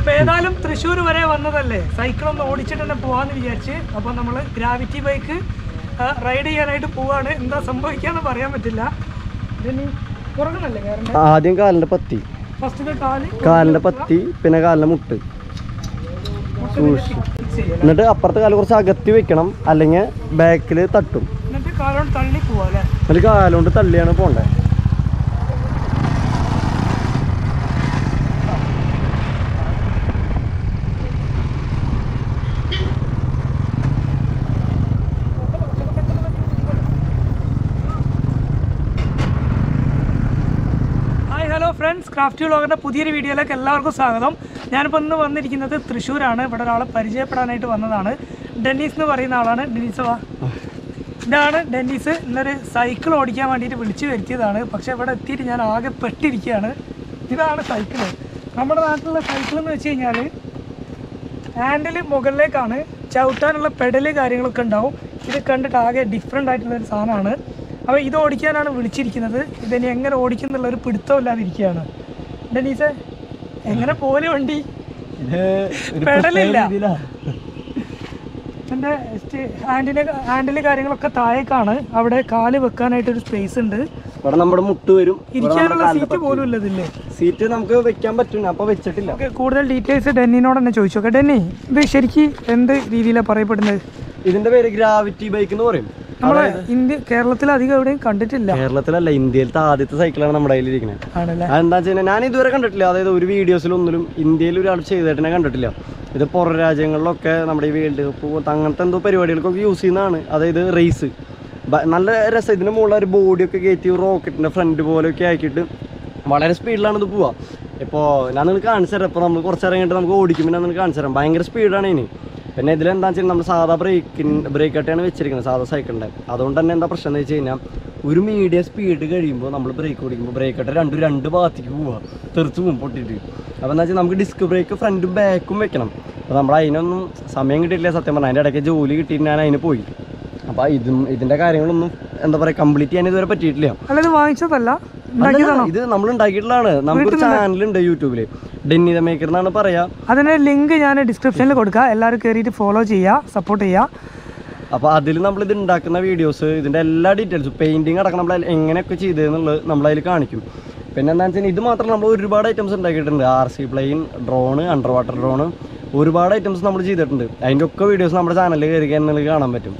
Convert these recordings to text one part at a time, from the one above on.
അപ്പൊ ഏതായാലും തൃശ്ശൂർ വരെ വന്നതല്ലേ സൈക്കിൾ ഒന്ന് ഓടിച്ചിട്ട് തന്നെ പോവാന്ന് വിചാരിച്ച് അപ്പൊ നമ്മൾ ഗ്രാവിറ്റി ബൈക്ക് റൈഡ് ചെയ്യാനായിട്ട് പോവാണ് എന്താ സംഭവിക്കാന്ന് പറയാൻ പറ്റില്ല ഇതിനി പുറകുന്നല്ലേ കാരണം ആദ്യം കാലിന്റെ പത്തി ഫസ്റ്റിന്റെ കാല് കാലിന്റെ പത്തി പിന്നെ കാലിന്റെ മുട്ട് ഫിക്സ് ചെയ്യല്ലേ എന്നിട്ട് അപ്പുറത്തെ കാല് കുറച്ച് അകത്തി വെക്കണം അല്ലെങ്കിൽ ബാക്കിൽ തട്ടും എന്നിട്ട് കാലോണ്ട് തള്ളി പോവാ അല്ലേ എന്നിട്ട് കാലുകൊണ്ട് തള്ളിയാണ് പോണ്ടേ ഹായ് ഹലോ ഫ്രണ്ട്സ് ക്രാഫ്റ്റ് വ്ളോഗറിൻ്റെ പുതിയൊരു വീഡിയോയിലേക്ക് എല്ലാവർക്കും സ്വാഗതം ഞാനിപ്പോൾ ഇന്ന് വന്നിരിക്കുന്നത് തൃശ്ശൂരാണ് ഇവിടെ ഒരാളെ പരിചയപ്പെടാനായിട്ട് വന്നതാണ് ഡെന്നീസ് എന്ന് പറയുന്ന ആളാണ് ഡെന്നീസ് വാ ഇതാണ് ഡെന്നീസ് ഇന്നൊരു സൈക്കിൾ ഓടിക്കാൻ വേണ്ടിയിട്ട് വിളിച്ചു വരുത്തിയതാണ് പക്ഷേ ഇവിടെ എത്തിയിട്ട് ഞാൻ ആകെ പെട്ടിരിക്കുകയാണ് ഇതാണ് സൈക്കിൾ നമ്മുടെ നാട്ടിലുള്ള സൈക്കിൾ എന്ന് വെച്ച് കഴിഞ്ഞാൽ ഹാൻഡിൽ മുകളിലേക്കാണ് ചവിട്ടാനുള്ള പെഡല് കാര്യങ്ങളൊക്കെ ഉണ്ടാവും ഇത് കണ്ടിട്ട് ആകെ ഡിഫറെൻ്റ് ആയിട്ടുള്ള ഒരു സാധനമാണ് അപ്പോൾ ഇത് ഓടിക്കാനാണ് വിളിച്ചിരിക്കുന്നത് ഇതിനി എങ്ങനെ ഓടിക്കും എന്നുള്ള ഒരു പിടുത്തമില്ലാതിരിക്കുകയാണ് ഡെനീസെ എങ്ങനെ പോലെ വണ്ടി പെടലില്ല എൻ്റെ ഹാൻഡിന് ഹാൻഡിൽ കാര്യങ്ങളൊക്കെ താഴേക്കാണ് അവിടെ കാല് വെക്കാനായിട്ട് ഒരു സ്പേസ് ഉണ്ട് ഇവിടെ നമ്മുടെ മുട്ട് വരും ഇരിക്കാനുള്ള സീറ്റ് പോലും ഇല്ലതില്ലേ സീറ്റ് നമുക്ക് വെക്കാൻ പറ്റും അപ്പൊ വെച്ചിട്ടില്ല ഓക്കെ കൂടുതൽ ഡീറ്റെയിൽസ് ഡെന്നിനോട് തന്നെ ചോദിച്ചു നോക്കാം ഡെന്നി ഇത് ശരിക്കും എന്ത് രീതിയിലാണ് പറയപ്പെടുന്നത് ഇതിന്റെ പേര് ഗ്രാവിറ്റി ബൈക്ക് എന്ന് പറയും നമ്മളെ ഇന്ത്യ കേരളത്തിൽ അധികം എവിടെയും കണ്ടിട്ടില്ല കേരളത്തിലല്ല ഇന്ത്യയിലത്തെ ആദ്യത്തെ സൈക്കിളാണ് നമ്മുടെ കയ്യിൽ ഇരിക്കുന്നത് ആണല്ലേ അതെന്താ വെച്ച് കഴിഞ്ഞാൽ ഞാൻ ഇതുവരെ കണ്ടിട്ടില്ല അതായത് ഒരു വീഡിയോസിലൊന്നിലും ഇന്ത്യയിൽ ഒരാൾ ചെയ്തിട്ട് ഞാൻ കണ്ടിട്ടില്ല ഇത് പുറം രാജ്യങ്ങളിലൊക്കെ നമ്മുടെ ഈ വേൾഡ് കപ്പ് പോലത്തെ അങ്ങനത്തെ എന്തോ പരിപാടികൾക്കൊക്കെ യൂസ് ചെയ്യുന്നതാണ് അതായത് റേസ് നല്ല രസം ഇതിന് മുകളിൽ ഒരു ബോഡിയൊക്കെ കയറ്റി റോക്കറ്റിൻ്റെ ഫ്രണ്ട് പോലെയൊക്കെ ആക്കിയിട്ട് വളരെ സ്പീഡിലാണ് ഇത് പോവുക ഇപ്പോൾ ഞാൻ നിങ്ങൾക്ക് കാണിച്ചു തരാം ഇപ്പോൾ നമ്മൾ കുറച്ച് ഇറങ്ങിയിട്ട് നമുക്ക് ഓടിക്കുമ്പോൾ ഞാൻ നിങ്ങൾക്ക് കാണിച്ചു തരാം ഭയങ്കര സ്പീഡാണ് ഇനി പിന്നെ ഇതിലെന്താ വെച്ചാൽ നമ്മൾ സാധാ ബ്രേക്കിൻ ബ്രേക്ക് ആയിട്ടാണ് വെച്ചിരിക്കുന്നത് സാധാ സൈക്കിളിൻ്റെ അതുകൊണ്ട് തന്നെ എന്താ പ്രശ്നം എന്ന് വെച്ച് കഴിഞ്ഞാൽ ഒരു മീഡിയം സ്പീഡ് കഴിയുമ്പോൾ നമ്മൾ ബ്രേക്ക് ഓടിക്കുമ്പോൾ ബ്രേക്ക് ആയിട്ട് രണ്ട് രണ്ട് ഭാഗത്തേക്ക് പോവുക തെറിച്ച് പോകും പൊട്ടിയിട്ട് അപ്പോൾ എന്താ വെച്ചാൽ നമുക്ക് ഡിസ്ക് ബ്രേക്ക് ഫ്രണ്ടും ബാക്കും വെക്കണം അപ്പോൾ നമ്മൾ അതിനൊന്നും സമയം കിട്ടിയിട്ടില്ല സത്യം പറഞ്ഞാൽ അതിൻ്റെ ഇടയ്ക്ക് ജോലി കിട്ടിയിട്ട് ഞാൻ അതിന് പോയി അപ്പോൾ ഇതും ഇതിൻ്റെ കാര്യങ്ങളൊന്നും എന്താ പറയുക കംപ്ലീറ്റ് ചെയ്യാൻ ഇതുവരെ പറ്റിയിട്ടില്ല അല്ല ഇത് വാങ്ങിച്ചതല്ല അല്ലല്ല, ഇത് നമ്മൾ ഉണ്ടാക്കിയിട്ടുള്ളതാണ് നമുക്കൊരു ചാനലുണ്ട് യൂട്യൂബില് ഡെന്നി ദ മേക്കർ എന്നാണ് പറയാ അതിന്റെ ലിങ്ക് ഞാൻ ഡിസ്ക്രിപ്ഷനിൽ കൊടുക്കാം എല്ലാവരും കയറിയിട്ട് ഫോളോ ചെയ്യുക സപ്പോർട്ട് ചെയ്യുക അപ്പോൾ അതിൽ നമ്മൾ ഇത് ഉണ്ടാക്കുന്ന വീഡിയോസ് ഇതിന്റെ എല്ലാ ഡീറ്റെയിൽസും പെയിന്റിങ് അടക്കം നമ്മൾ എങ്ങനെയൊക്കെ ചെയ്തതെന്നുള്ളത് നമ്മളതിൽ കാണിക്കും പിന്നെ എന്താണെന്ന് വെച്ചാൽ ഇത് മാത്രം നമ്മൾ ഒരുപാട് ഐറ്റംസ് ഉണ്ടാക്കിയിട്ടുണ്ട് R C plane drone under water drone ഒരുപാട് ഐറ്റംസ് നമ്മൾ ചെയ്തിട്ടുണ്ട് അതിൻ്റെ ഒക്കെ വീഡിയോസ് നമ്മുടെ ചാനലിൽ കയറി കഴിഞ്ഞാൽ കാണാൻ പറ്റും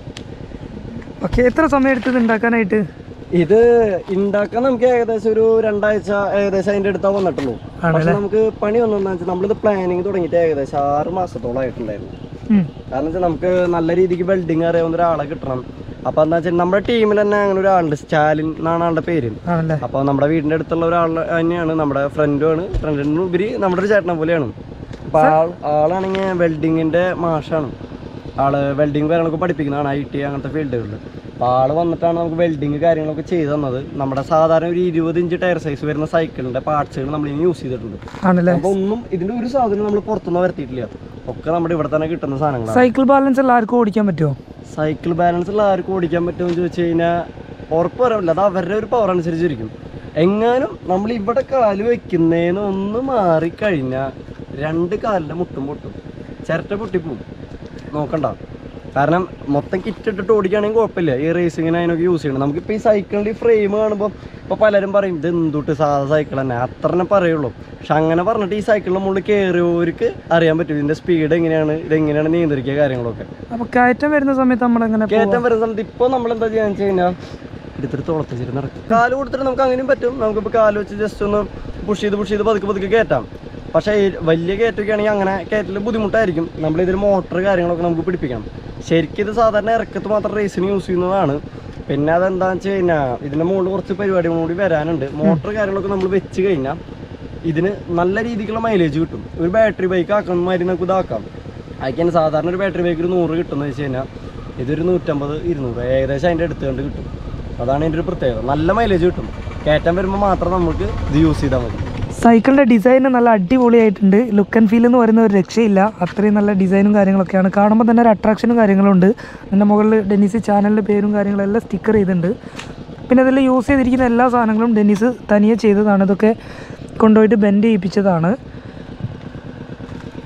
ഓക്കെ എത്ര സമയം എടുത്തത് ഉണ്ടാക്കാനായിട്ട് ഇത് ഉണ്ടാക്കാൻ നമുക്ക് ഏകദേശം ഒരു രണ്ടാഴ്ച ഏകദേശം അതിന്റെ അടുത്താ വന്നിട്ടുള്ളൂ പക്ഷെ നമുക്ക് പണി വന്നെന്ന് വെച്ചാൽ നമ്മളിത് പ്ലാനിങ് തുടങ്ങിയിട്ട് ഏകദേശം ആറ് മാസത്തോളം ആയിട്ടുണ്ടായിരുന്നു ഉം. കാരണം വെച്ചാൽ നമുക്ക് നല്ല രീതിക്ക് വെൽഡിങ് അറിയാവുന്ന ഒരാളെ കിട്ടണം അപ്പൊ എന്താ വെച്ചാൽ നമ്മുടെ ടീമിൽ തന്നെ അങ്ങനെ ഒരാളുണ്ട് സ്റ്റാലിൻ എന്നാണ് ആളുടെ പേര് ആണല്ലേ അപ്പൊ നമ്മുടെ വീടിന്റെ അടുത്തുള്ള ഒരാൾ തന്നെയാണ് നമ്മുടെ ഫ്രണ്ടുമാണ് ഫ്രണ്ടിന് ഉപരി നമ്മുടെ ഒരു ചേട്ടനെ പോലെയാണ് അപ്പൊ ആൾ ആളാണെങ്കിൽ വെൽഡിങ്ങിന്റെ മാഷാണ് ആള് വെൽഡിങ് കാര്യങ്ങളൊക്കെ പഠിപ്പിക്കുന്നതാണ് ഐ ടി അങ്ങനത്തെ ഫീൽഡുകളിൽ അപ്പോൾ ആള് വന്നിട്ടാണ് നമുക്ക് വെൽഡിങ് കാര്യങ്ങളൊക്കെ ചെയ്തു തന്നത് നമ്മുടെ സാധാരണ ഒരു ഇരുപത് ഇഞ്ച് ടയർ സൈസ് വരുന്ന സൈക്കിളിന്റെ പാർട്സുകൾ നമ്മൾ ഇനി യൂസ് ചെയ്തിട്ടുണ്ട് ആണല്ലേ അപ്പോൾ ഒന്നും ഇതിന്റെ ഒരു സാധനം നമ്മൾ പുറത്തുനിന്ന് വരുത്തിയിട്ടില്ല ഒക്കെ നമ്മുടെ ഇവിടെ തന്നെ കിട്ടുന്ന സാധനങ്ങളാണ് സൈക്കിൾ ബാലൻസ് എല്ലാവർക്കും ഓടിക്കാൻ പറ്റുമോ സൈക്കിൾ ബാലൻസ് ഉള്ള ആർക്കും ഓടിക്കാൻ പറ്റുമെന്ന് ചോദിച്ചു കഴിഞ്ഞാൽ ഉറപ്പ് പറയാനില്ല അത് അവരുടെ ഒരു പവർ അനുസരിച്ചിരിക്കും എങ്ങാനും നമ്മൾ ഇവിടെ കാല് വെക്കുന്നതിന് ഒന്ന് മാറിക്കഴിഞ്ഞാൽ രണ്ട് കാലിൻ്റെ മുട്ടും പൊട്ടും ചിരട്ട പൊട്ടിപ്പോവും നോക്കണ്ട കാരണം മൊത്തം കിറ്റ് ഇട്ടിട്ട് ഓടിക്കുകയാണെങ്കിൽ കുഴപ്പമില്ല ഈ റേസിങ്ങിന് അതിനൊക്കെ യൂസ് ചെയ്യണം നമുക്കിപ്പോൾ ഈ സൈക്കിളിൻ്റെ ഈ ഫ്രെയിം കാണുമ്പോൾ ഇപ്പോൾ പലരും പറയും ഇത് എന്തുട്ട് സാധാ സൈക്കിൾ തന്നെ അത്ര തന്നെ പറയുള്ളൂ പക്ഷെ അങ്ങനെ പറഞ്ഞിട്ട് ഈ സൈക്കിളിൻ്റെ മുകളിൽ കയറിയവർക്ക് അറിയാൻ പറ്റും ഇതിൻ്റെ സ്പീഡ് എങ്ങനെയാണ് ഇത് എങ്ങനെയാണ് നിയന്ത്രിക്കുക കാര്യങ്ങളൊക്കെ അപ്പൊ കയറ്റം വരുന്ന സമയത്ത് നമ്മളെങ്ങനെ കയറ്റം വരുന്ന സ്ഥലത്ത് ഇപ്പോൾ നമ്മൾ എന്താ ചെയ്യാന്ന് വെച്ച് കഴിഞ്ഞാൽ എടുത്തിട്ട് തുളത്തിച്ചിട്ട് നടക്കും കാല് കൊടുത്തിട്ട് നമുക്ക് അങ്ങനെയും പറ്റും നമുക്കിപ്പോൾ കാല് വെച്ച് ജസ്റ്റ് ഒന്ന് പുഷ് ചെയ്ത് പുഷ് ചെയ്ത് പതുക്കെ പതുക്കെ കയറ്റാം പക്ഷേ ഈ വലിയ കയറ്റമൊക്കെ ആണെങ്കിൽ അങ്ങനെ കയറ്റൽ ബുദ്ധിമുട്ടായിരിക്കും നമ്മൾ ഇതിൽ മോട്ടർ കാര്യങ്ങളൊക്കെ നമുക്ക് പിടിപ്പിക്കണം ശരിക്കും ഇത് സാധാരണ ഇറക്കത്ത് മാത്രം റേസിന് യൂസ് ചെയ്യുന്നതാണ് പിന്നെ അതെന്താണെന്ന് വെച്ച് കഴിഞ്ഞാൽ ഇതിൻ്റെ മുകളിൽ കുറച്ച് പരിപാടികളും കൂടി വരാനുണ്ട് മോട്ടർ കാര്യങ്ങളൊക്കെ നമ്മൾ വെച്ച് കഴിഞ്ഞാൽ ഇതിന് നല്ല രീതിക്കുള്ള മൈലേജ് കിട്ടും ഒരു ബാറ്ററി ബൈക്ക് ആക്കുന്ന മാതിരി നമുക്ക് ഇതാക്കാം അയക്കാൻ സാധാരണ ഒരു ബാറ്ററി ബൈക്ക് ഒരു നൂറ് കിട്ടുമെന്ന് വെച്ച് കഴിഞ്ഞാൽ ഇതൊരു നൂറ്റമ്പത് ഇരുന്നൂറ് ഏകദേശം അതിൻ്റെ അടുത്ത് കണ്ട് കിട്ടും അതാണ് ഇതിൻ്റെ ഒരു പ്രത്യേകത നല്ല മൈലേജ് കിട്ടും കയറ്റാൻ വരുമ്പോൾ മാത്രം നമുക്ക് ഇത് യൂസ് ചെയ്താൽ മതി സൈക്കിളിന്റെ ഡിസൈൻ നല്ല അടിപൊളിയായിട്ടുണ്ട് ലുക്ക് ആൻഡ് ഫീൽ എന്ന് പറയുന്ന ഒരു രക്ഷയില്ല അത്രയും നല്ല ഡിസൈനും കാര്യങ്ങളൊക്കെയാണ് കാണുമ്പോൾ തന്നെ ഒരു അട്രാക്ഷനും കാര്യങ്ങളും ഉണ്ട് അതിൻ്റെ മുകളിൽ ഡെന്നീസ് ചാനലിൻ്റെ പേരും കാര്യങ്ങളും എല്ലാം സ്റ്റിക്കർ ചെയ്തിട്ടുണ്ട് പിന്നെ അതിൽ യൂസ് ചെയ്തിരിക്കുന്ന എല്ലാ സാധനങ്ങളും ഡെന്നീസ് തനിയെ ചെയ്തതാണ് ഇതൊക്കെ കൊണ്ടുപോയിട്ട് ബെൻഡ് ചെയ്യിപ്പിച്ചതാണ്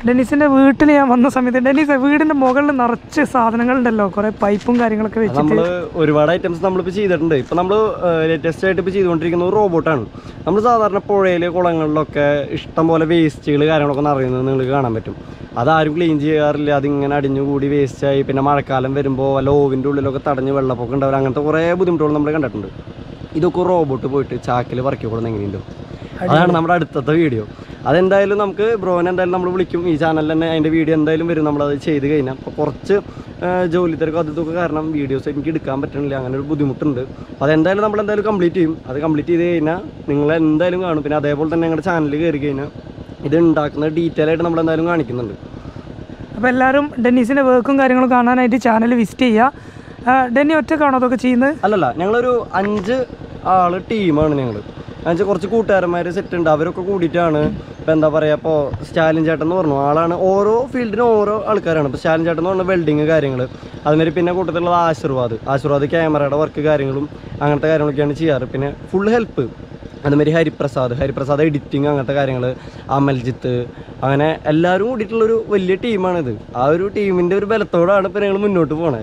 ഡെന്നീസിന്റെ വീട്ടിൽ ഞാൻ വന്ന സമയത്ത് ഡെന്നീസ് വീടിന്റെ മുകളിൽ നിറച്ച് സാധനങ്ങളുണ്ടല്ലോ കുറെ പൈപ്പും കാര്യങ്ങളൊക്കെ വെച്ചിട്ട് നമ്മൾ ഒരുപാട് ഐറ്റംസ് നമ്മളിപ്പോൾ ചെയ്തിട്ടുണ്ട് ഇപ്പം നമ്മൾ ലേറ്റസ്റ്റ് ആയിട്ട് ഇപ്പോൾ ചെയ്തുകൊണ്ടിരിക്കുന്നത് റോബോട്ടാണ് നമ്മൾ സാധാരണ പുഴയിൽ കുളങ്ങളിലൊക്കെ ഇഷ്ടം പോലെ വേസ്റ്റുകൾ കാര്യങ്ങളൊക്കെ നിറയുന്നത് നിങ്ങൾക്ക് കാണാൻ പറ്റും അതാരും ക്ലീൻ ചെയ്യാറില്ല അതിങ്ങനെ അടിഞ്ഞുകൂടി വേസ്റ്റായി പിന്നെ മഴക്കാലം വരുമ്പോൾ വല്ല ഓവിൻ്റെ ഉള്ളിലൊക്കെ തടഞ്ഞ് വെള്ളപ്പൊക്കം ഉണ്ടാവില്ല അങ്ങനത്തെ കുറേ ബുദ്ധിമുട്ടുകൾ നമ്മൾ കണ്ടിട്ടുണ്ട് ഇതൊക്കെ റോബോട്ട് പോയിട്ട് ചാക്കിൽ പറക്കി കൊടുക്കുന്ന എങ്ങനെയുണ്ടോ അതാണ് നമ്മുടെ അടുത്തത്തെ വീഡിയോ അതെന്തായാലും നമുക്ക് ബ്രോനെ എന്തായാലും നമ്മൾ വിളിക്കും ഈ ചാനലിൽ തന്നെ അതിൻ്റെ വീഡിയോ എന്തായാലും വരും നമ്മളത് ചെയ്ത് കഴിഞ്ഞാൽ അപ്പോൾ കുറച്ച് ആ, ജോലി തിരക്കും അത് ഇതൊക്കെ കാരണം വീഡിയോസ് എനിക്ക് എടുക്കാൻ പറ്റണില്ല അങ്ങനെ ഒരു ബുദ്ധിമുട്ടുണ്ട് അപ്പോൾ അതെന്തായാലും നമ്മൾ എന്തായാലും കംപ്ലീറ്റ് ചെയ്യും അത് കംപ്ലീറ്റ് ചെയ്ത് കഴിഞ്ഞാൽ നിങ്ങൾ എന്തായാലും കാണും പിന്നെ അതേപോലെ തന്നെ ഞങ്ങളുടെ ചാനലിൽ കയറി കഴിഞ്ഞാൽ ഇത് ഉണ്ടാക്കുന്ന ഡീറ്റെയിൽ ആയിട്ട് നമ്മൾ എന്തായാലും കാണിക്കുന്നുണ്ട് അപ്പോൾ എല്ലാവരും ഡെന്നീസിന്റെ വർക്കും കാര്യങ്ങളും കാണാനായിട്ട് ചാനൽ വിസിറ്റ് ചെയ്യുക ആ, ഡെന്നി ഒറ്റക്കാണോ അതൊക്കെ ചെയ്യുന്നത് അല്ലല്ല ഞങ്ങളൊരു അഞ്ച് ആള് ടീമാണ് ഞങ്ങൾ എന്നുവെച്ചാൽ കുറച്ച് കൂട്ടുകാരന്മാർ സെറ്റ് ഉണ്ട് അവരൊക്കെ കൂടിയിട്ടാണ് ഇപ്പം എന്താ പറയുക ഇപ്പോൾ സ്റ്റാലിൻ ചേട്ടൻ എന്ന് പറഞ്ഞു ആളാണ് ഓരോ ഫീൽഡിനും ഓരോ ആൾക്കാരാണ് ഇപ്പോൾ സ്റ്റാലിൻ ചേട്ടൻ എന്ന് പറഞ്ഞാൽ വെൽഡിങ് കാര്യങ്ങൾ അതുമാതിരി പിന്നെ കൂട്ടത്തിലുള്ളത് ആശീർവാദ് ആശീർവാദ് ക്യാമറയുടെ വർക്ക് കാര്യങ്ങളും അങ്ങനത്തെ കാര്യങ്ങളൊക്കെയാണ് ചെയ്യാറ് പിന്നെ ഫുൾ ഹെൽപ്പ് അതുമാതിരി ഹരിപ്രസാദ് ഹരിപ്രസാദ് എഡിറ്റിങ് അങ്ങനത്തെ കാര്യങ്ങൾ അമൽജിത്ത് അങ്ങനെ എല്ലാവരും കൂടിയിട്ടുള്ളൊരു വലിയ ടീമാണിത് ആ ഒരു ടീമിൻ്റെ ഒരു ബലത്തോടാണ് ഇപ്പോൾ ഞങ്ങൾ മുന്നോട്ട് പോണത്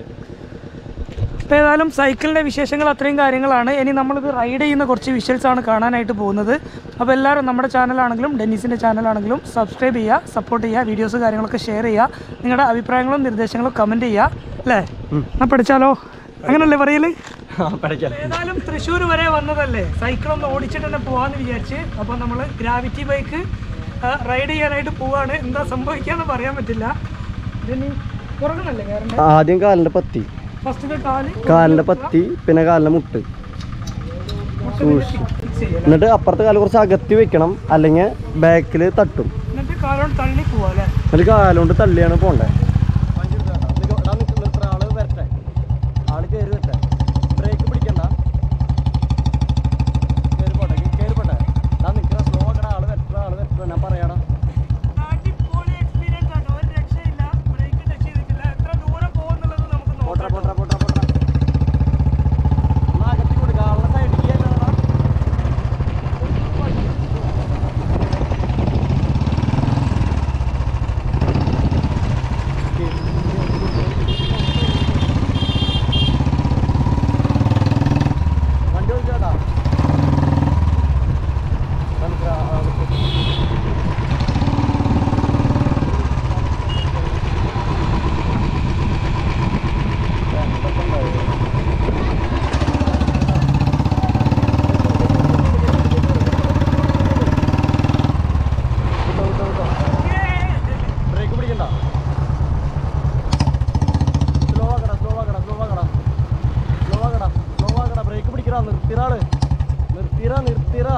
അപ്പോൾ ഏതായാലും സൈക്കിളിൻ്റെ വിശേഷങ്ങൾ അത്രയും കാര്യങ്ങളാണ് ഇനി നമ്മളിത് റൈഡ് ചെയ്യുന്ന കുറച്ച് വിഷ്വൽസ് ആണ് കാണാനായിട്ട് പോകുന്നത് അപ്പോൾ എല്ലാവരും നമ്മുടെ ചാനലാണെങ്കിലും ഡെന്നീസിൻ്റെ ചാനലാണെങ്കിലും സബ്സ്ക്രൈബ് ചെയ്യുക സപ്പോർട്ട് ചെയ്യുക വീഡിയോസ് കാര്യങ്ങളൊക്കെ ഷെയർ ചെയ്യുക നിങ്ങളുടെ അഭിപ്രായങ്ങളും നിർദ്ദേശങ്ങളും കമൻറ്റ് ചെയ്യുക അല്ലേ എന്നാൽ പഠിച്ചാലോ അങ്ങനല്ലേ പറയല് പഠിക്കാം ഏതായാലും തൃശ്ശൂർ വരെ വന്നതല്ലേ സൈക്കിൾ ഒന്ന് ഓടിച്ചിട്ട് തന്നെ പോവാന്ന് വിചാരിച്ച് അപ്പോൾ നമ്മൾ ഗ്രാവിറ്റി ബൈക്ക് റൈഡ് ചെയ്യാനായിട്ട് പോവാണ് എന്താ സംഭവിക്കാന്ന് പറയാൻ പറ്റില്ല ഇതിനി പുറകണല്ലേ കാരണം ആദ്യം കാലിൻ്റെ പത്തി ഫസ്റ്റിലെ കാല് കാലിൻ്റെ പത്തി പിന്നെ കാലിൻ്റെ മുട്ട് സൂക്ഷിച്ച് ഫിക്സ് ചെയ്യണം എന്നിട്ട് അപ്പുറത്തെ കാല് കുറച്ച് അകത്തി വെക്കണം അല്ലെങ്കിൽ ബാക്കിൽ തട്ടും എന്നിട്ട് കാലോണ്ട് തള്ളി പോവാ അല്ലേ എന്നിട്ട് കാലുകൊണ്ട് തള്ളിയാണ് പോണ്ടേ ബ്രേക്ക് പിടിക്കണ്ട ഞാൻ പറയാടാ അടിപൊളി എക്സ്പീരിയൻസ് ആണ് ഒരു രക്ഷയില്ല ബ്രേക്ക് ടച്ച് ചെയ്തിട്ടില്ല എത്ര ദൂരം പോകുന്നുള്ളത് നമുക്ക് പോട്ടെ നോക്കാം പോട്ടെ പോട്ടെ പോട്ടെ എന്നാ അകത്തി കൊടുക്കുക ആളുടെ സൈഡിലേക്ക് കയറ്റണം വണ്ടി ഓടിച്ചാട്ടാ നമുക്ക് ആ- ആ- ബ്രേക്ക് പിടിക്കണ്ട സ്ലോ ആക്കടാ സ്ലോ ആക്കടാ സ്ലോ ആക്കടാ സ്ലോ ആക്കടാ സ്ലോ ആക്കടാ ബ്രേക്ക് പിടിക്കടാ നിർത്തിറാള് നിർത്തിറാ നിർത്തിറാ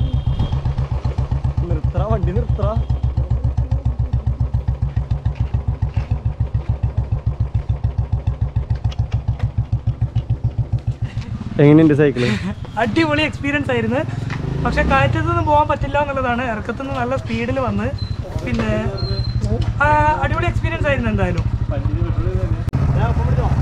നിർത്തറ വണ്ടി നിർത്തറ എങ്ങനെയുണ്ട് സൈക്കിള് അടിപൊളി എക്സ്പീരിയൻസ് ആയിരുന്നു പക്ഷെ കാറ്റത്തൊന്നും പോകാൻ പറ്റില്ല എന്നുള്ളതാണ് ഇറക്കത്തുനിന്ന് നല്ല സ്പീഡിൽ വന്ന് പിന്നെ ആ, അടിപൊളി എക്സ്പീരിയൻസ് ആയിരുന്നു എന്തായാലും ഞാൻ ഒപ്പം പിടിച്ചോ